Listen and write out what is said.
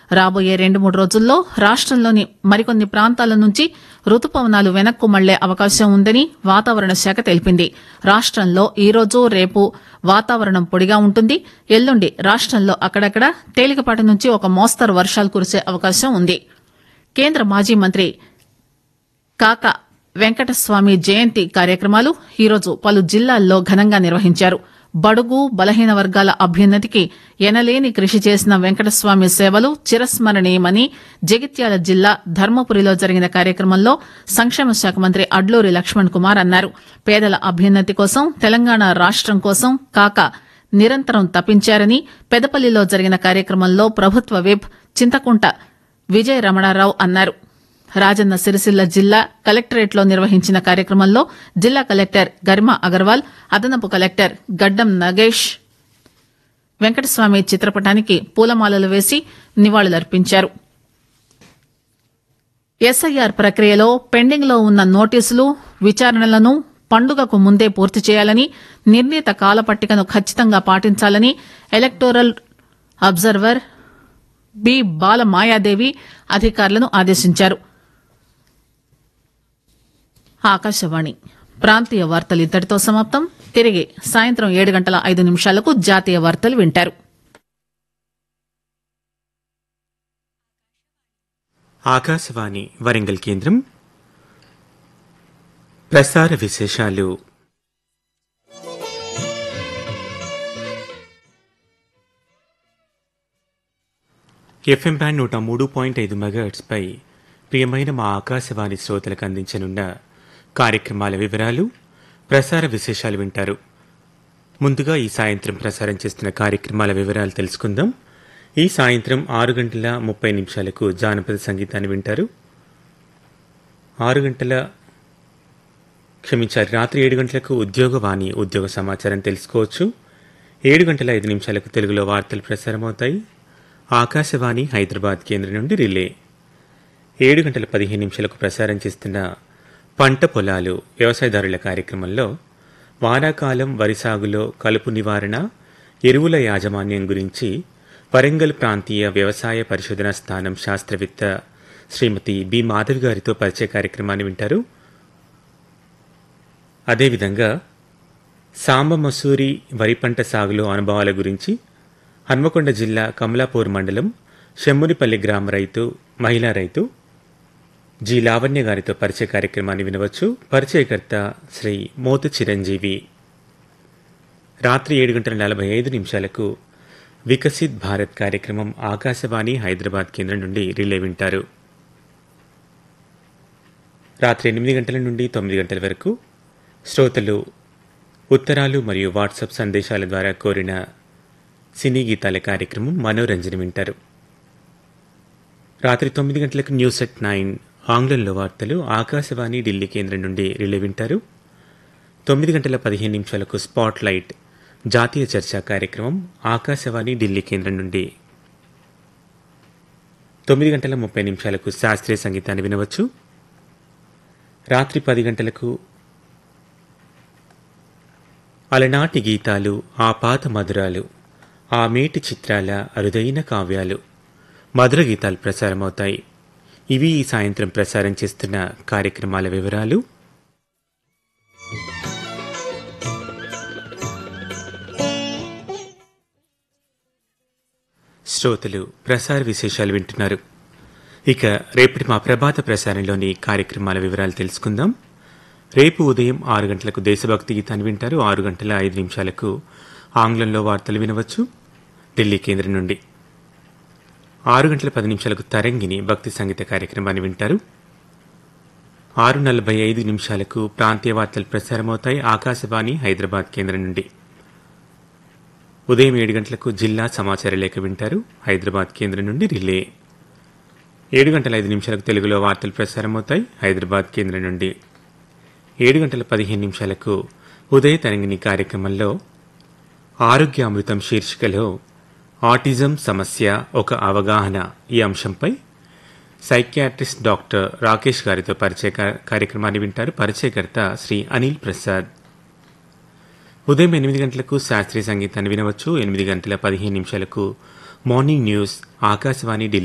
రాబోయే రెండు మూడు రోజుల్లో రాష్టంలోని మరికొన్ని ప్రాంతాల నుంచి రుతుపవనాలు వెనక్కు మళ్లే అవకాశం ఉందని వాతావరణ శాఖ తెలిపింది రాష్టంలో ఈరోజు రేపు వాతావరణం పొడిగా ఉంటుంది ఎల్లుండి రాష్టంలో అక్కడక్కడ తేలికపాటి నుంచి ఒక మోస్తరు వర్షాలు కురిసే అవకాశం ఉంది కేంద్ర మాజీ మంత్రి కాక వెంకటస్వామి జయంతి కార్యక్రమాలు ఈరోజు పలు జిల్లాల్లో ఘనంగా నిర్వహించారు బడుగు బలహీన వర్గాల అభ్యున్నతికి ఎనలేని కృషి చేసిన వెంకటస్వామి సేవలు చిరస్మరణీయమని జగిత్యాల జిల్లా ధర్మపురిలో జరిగిన కార్యక్రమంలో సంక్షేమ శాఖ మంత్రి అడ్లూరి లక్ష్మణ్ కుమార్ అన్నారు పేదల అభ్యున్నతి కోసం తెలంగాణ రాష్టం కోసం కాక నిరంతరం తప్పించారని పెదపల్లిలో జరిగిన కార్యక్రమంలో ప్రభుత్వ విప్ చింతకుంట విజయ రమణారావు అన్నారు రాజన్న సిరిసిల్ల జిల్లా కలెక్టరేట్లో నిర్వహించిన కార్యక్రమంలో జిల్లా కలెక్టర్ గరిమా అగర్వాల్ అదనపు కలెక్టర్ గడ్డం నగేష్ వెంకటస్వామి చిత్రపటానికి పూలమాలలు వేసి నివాళులర్పించారు ఎస్ఐఆర్ ప్రక్రియలో పెండింగ్ లో ఉన్న నోటీసులు విచారణలను పండుగకు ముందే పూర్తి చేయాలని నిర్ణీత కాలపట్టికను ఖచ్చితంగా పాటించాలని electoral observer B Bala Mayadevi అధికారులను ఆదేశించారు ఆకాశవాణి ప్రాంతీయ వార్తలు ఇద్దరితో సమాప్తం తిరిగి సాయంత్రం ఏడు గంటల ఐదు నిమిషాలకు జాతీయ వార్తలు వింటారు ఆకాశవాణి వరంగల్ కేంద్రం ప్రసార విశేషాలు ఎఫ్ఎం బ్యాండ్ నూట మూడు పాయింట్ ఐదు మెగాహెట్స్పై ప్రియమైన మా ఆకాశవాణి శ్రోతలకు అందించనున్న కార్యక్రమాల వివరాలు ప్రసార విశేషాలు వింటారు ముందుగా ఈ సాయంత్రం ప్రసారం చేస్తున్న కార్యక్రమాల వివరాలు తెలుసుకుందాం ఈ సాయంత్రం ఆరు గంటల ముప్పై నిమిషాలకు జానపద సంగీతాన్ని వింటారు ఆరు గంటల క్షమించారు రాత్రి ఏడు గంటలకు ఉద్యోగవాణి ఉద్యోగ సమాచారం తెలుసుకోవచ్చు ఏడు గంటల ఐదు నిమిషాలకు తెలుగులో వార్తలు ప్రసారమవుతాయి ఆకాశవాణి హైదరాబాద్ కేంద్రం నుండి రిలే ఏడు గంటల పదిహేను నిమిషాలకు ప్రసారం చేస్తున్న పంట పొలాలు వ్యవసాయదారుల కార్యక్రమంలో వానాకాలం వరి సాగులో కలుపు నివారణ ఎరువుల యాజమాన్యం గురించి వరంగల్ ప్రాంతీయ వ్యవసాయ పరిశోధన స్థానం శాస్త్రవేత్త శ్రీమతి బి మాధవి గారితో పరిచయ కార్యక్రమాన్ని వింటారు అదేవిధంగా సాంబ మసూరి వరి పంట సాగులో అనుభవాల గురించి హన్మకొండ జిల్లా కమలాపూర్ మండలం షెమ్మునిపల్లి గ్రామ రైతు మహిళా రైతు జి లావణ్య గారితో పరిచయ కార్యక్రమాన్ని వినవచ్చు పరిచయకర్త శ్రీ మోతు చిరంజీవి రాత్రి ఏడు గంటల నలభై ఐదు నిమిషాలకు వికసిత్ భారత్ కార్యక్రమం ఆకాశవాణి హైదరాబాద్ కేంద్రం నుండి రిలే వింటారు రాత్రి ఎనిమిది గంటల నుండి తొమ్మిది గంటల వరకు శ్రోతలు ఉత్తరాలు మరియు వాట్సాప్ సందేశాల ద్వారా కోరిన సినీ గీతాల కార్యక్రమం మనోరంజన వింటారు రాత్రి తొమ్మిది గంటలకు న్యూస్ ఎట్ నైన్ ఆంగ్లంలో వార్తలు ఆకాశవాణి ఢిల్లీ కేంద్రం నుండి రిలే వింటారు తొమ్మిది గంటల పదిహేను నిమిషాలకు స్పాట్ లైట్ జాతీయ చర్చా కార్యక్రమం ఆకాశవాణి ఢిల్లీ కేంద్రం నుండి తొమ్మిది గంటల ముప్పై నిమిషాలకు శాస్త్రీయ సంగీతాన్ని వినవచ్చు రాత్రి పది గంటలకు అలనాటి గీతాలు ఆ పాత మధురాలు ఆ మేటి చిత్రాల అరుదైన కావ్యాలు మధుర గీతాలు ప్రసారమవుతాయి ఇవి ఈ సాయంత్రం ప్రసారం చేస్తున్న కార్యక్రమాల వివరాలు శ్రోతలు ప్రసార విశేషాలు వింటున్నారు ఇక రేపటి మా ప్రభాత ప్రసారంలోని కార్యక్రమాల వివరాలు తెలుసుకుందాం రేపు ఉదయం ఆరు గంటలకు దేశభక్తి గీతాన్ని వింటారు ఆరు గంటల ఐదు నిమిషాలకు ఆంగ్లంలో వార్తలు వినవచ్చు ఢిల్లీ కేంద్రం నుండి ఆరు గంటల పది నిమిషాలకు తరంగిణి భక్తి సంగీత కార్యక్రమాన్ని వింటారు ఆరు నలభై ఐదు నిమిషాలకు ప్రాంతీయ వార్తలు ప్రసారమవుతాయి ఆకాశవాణి హైదరాబాద్ కేంద్రం నుండి ఉదయం ఏడు గంటలకు జిల్లా సమాచార లేఖ వింటారు హైదరాబాద్ కేంద్రం నుండి రిలే ఏడు గంటల ఐదు నిమిషాలకు తెలుగులో వార్తలు ప్రసారమవుతాయి హైదరాబాద్ కేంద్రం నుండి ఏడు గంటల పదిహేను నిమిషాలకు ఉదయ తరంగిణి కార్యక్రమంలో ఆరోగ్యామృతం శీర్షికలో ఆటిజం సమస్య ఒక అవగాహన ఈ అంశంపై సైకియాట్రిస్ట్ డాక్టర్ రాకేష్ గారితో పరిచయ కా- కార్యక్రమాన్ని వింటారు పరిచయకర్త శ్రీ అనిల్ ప్రసాద్ ఉదయం ఎనిమిది గంటలకు శాస్త్రీయ సంగీతాన్ని వినవచ్చు ఎనిమిది గంటల పదిహేను నిమిషాలకు మార్నింగ్ న్యూస్ ఆకాశవాణి ఢిల్లీ